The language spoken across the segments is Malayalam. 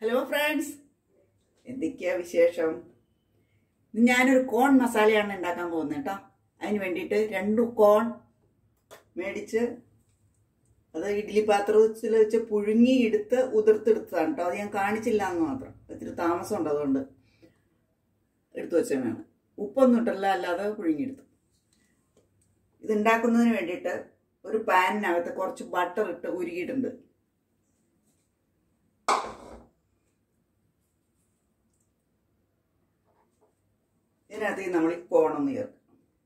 ഹലോ ഫ്രണ്ട്സ് എന്തൊക്കെയാ വിശേഷം ഇന്ന് ഞാനൊരു കോൺ മസാലയാണ് ഉണ്ടാക്കാൻ പോകുന്നത് കേട്ടോ അതിന് വേണ്ടിയിട്ട് രണ്ട് കോൺ മേടിച്ച് അത് ഇഡ്ഡലി പാത്രത്തിൽ വെച്ച് പുഴുങ്ങി എടുത്ത് ഉതിർത്തെടുത്തതാണ് കേട്ടോ അത് ഞാൻ കാണിച്ചില്ല എന്ന് മാത്രം ഇത്തിരി താമസമുണ്ട് അതുകൊണ്ട് എടുത്തു വെച്ചതാണ് ഉപ്പൊന്നും ഇട്ടല്ല അല്ലാതെ പുഴുങ്ങിയെടുത്തു ഇത് ഉണ്ടാക്കുന്നതിന് വേണ്ടിയിട്ട് ഒരു പാനിനകത്ത് കുറച്ച് ബട്ടർ ഇട്ട് ഉരുകിയിട്ടുണ്ട് ഇതിനകത്ത് നമ്മൾ ഈ കോണൊന്ന് ചേർക്കും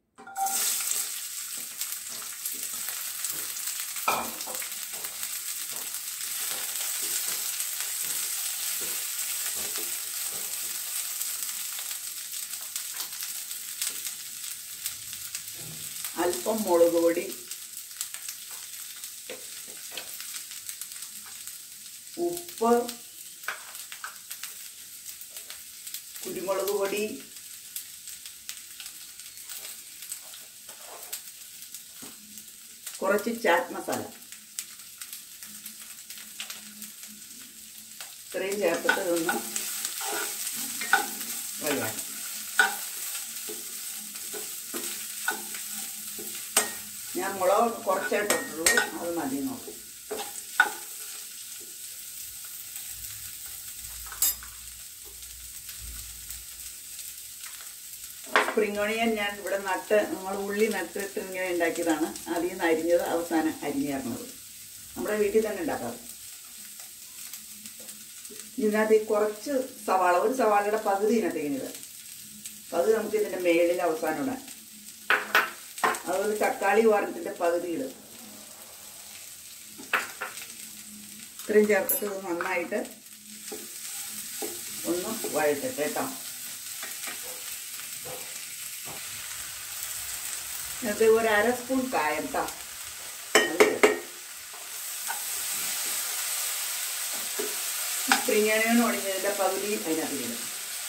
അല്പം മുളക് പൊടി ഉപ്പ് കുരുമുളക് പൊടി കുറച്ച് ചാറ്റ് മസാല ഇത്രയും ചേർത്തിട്ട് ഇതൊന്ന് വഴിവാക്കും ഞാൻ മുളക് കുറച്ചായിട്ടുള്ളൂ അത് മതി നോക്കും സ്പ്രിംഗ് ഓണിയൻ ഞാൻ ഇവിടെ നട്ട് നമ്മൾ ഉള്ളി നട്ടിട്ട് ഇങ്ങനെ ഉണ്ടാക്കിയതാണ് അതിൽ നിന്ന് അരിഞ്ഞത് അവസാനം അരിഞ്ഞു ചേർന്നത് നമ്മുടെ വീട്ടിൽ തന്നെ ഉണ്ടാക്കാറ് ഇതിനകത്ത് ഈ കുറച്ച് സവാള ഒരു സവാളയുടെ പകുതി ഇതിനകത്ത് ഇങ്ങനെ പകുതി നമുക്ക് ഇതിൻ്റെ മേളിൽ അവസാനം ഇടാൻ അതുപോലെ തക്കാളി വാരത്തിൻ്റെ പകുതി ഇടും ഇത്രയും ചേർത്തിട്ട് ഇത് നന്നായിട്ട് ഒന്ന് വഴറ്റട്ടെ കേട്ടോ ഇത് ഒരു അര സ്പൂൺ കായം കേട്ടോ സ്പ്രിംഗ് അണിയൻ ഒടിഞ്ഞതിൻ്റെ പകുതി അതിനകത്ത് ഇടും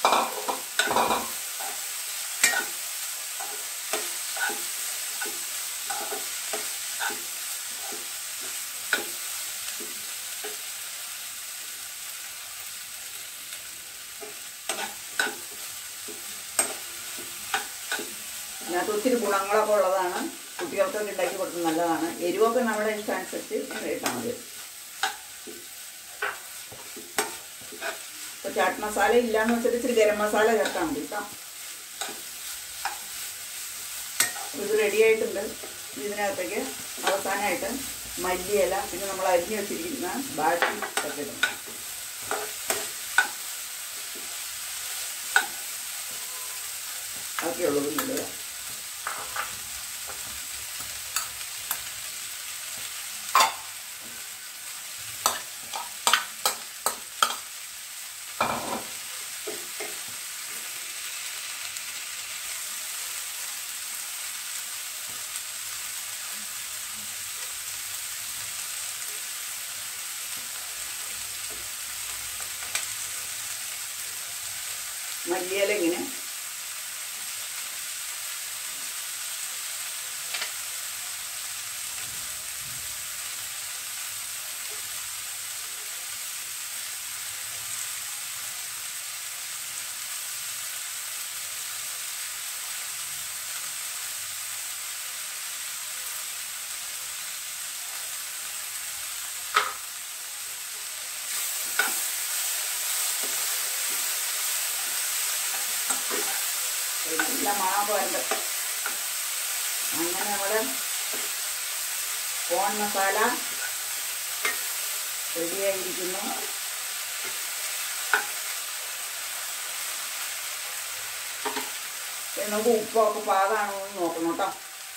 ഇതിനകത്ത് ഒത്തിരി ഗുണങ്ങളൊക്കെ ഉള്ളതാണ് കുട്ടികൾക്കൊക്കെ ഉണ്ടാക്കി കൊടുക്കുന്നത് നല്ലതാണ് എരിവൊക്കെ നമ്മുടെ ഇഷ്ടമനുസരിച്ച് ഇട്ടാൽ മതി ഇപ്പോൾ ചാട്ട് മസാല ഇല്ലാന്ന് വെച്ചിട്ട് ഇച്ചിരി ഗരം മസാല ചേർത്താൽ മതി കേട്ടോ ഇത് റെഡി ആയിട്ടുണ്ട് ഇതിനകത്തേക്ക് അവസാനമായിട്ട് മല്ലിയില പിന്നെ നമ്മൾ അരിഞ്ഞു വെച്ചിരിക്കുന്ന ബാക്കി ഒക്കെ ഇടണം ബാക്കിയുള്ളത് ഇടുക മല്ലിയില ഇങ്ങനെ നല്ല മണമൊക്കെ വരുന്നുണ്ട് അങ്ങനെ നമ്മുടെ കോൺ മസാല റെഡിയായിരിക്കുന്നു നമുക്ക് ഉപ്പൊക്കെ പാകാണോ എന്ന് നോക്കണം കേട്ടോ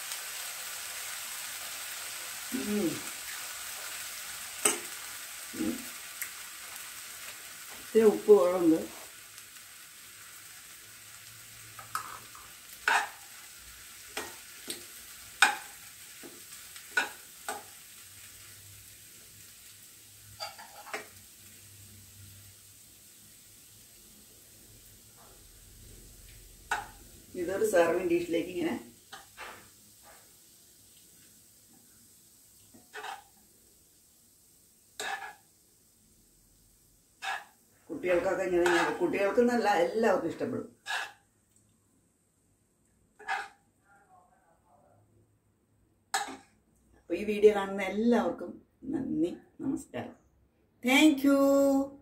ഇത്തിരി ഉപ്പ് കുറവുണ്ട് ഇതൊരു സെർവിങ് ഡിഷിലേക്ക് ഇങ്ങനെ കുട്ടികൾക്കൊക്കെ ഇങ്ങനെ കുട്ടികൾക്ക് നല്ല എല്ലാവർക്കും ഇഷ്ടപ്പെടും അപ്പോൾ ഈ വീഡിയോ കാണുന്ന എല്ലാവർക്കും നന്ദി നമസ്കാരം താങ്ക് യു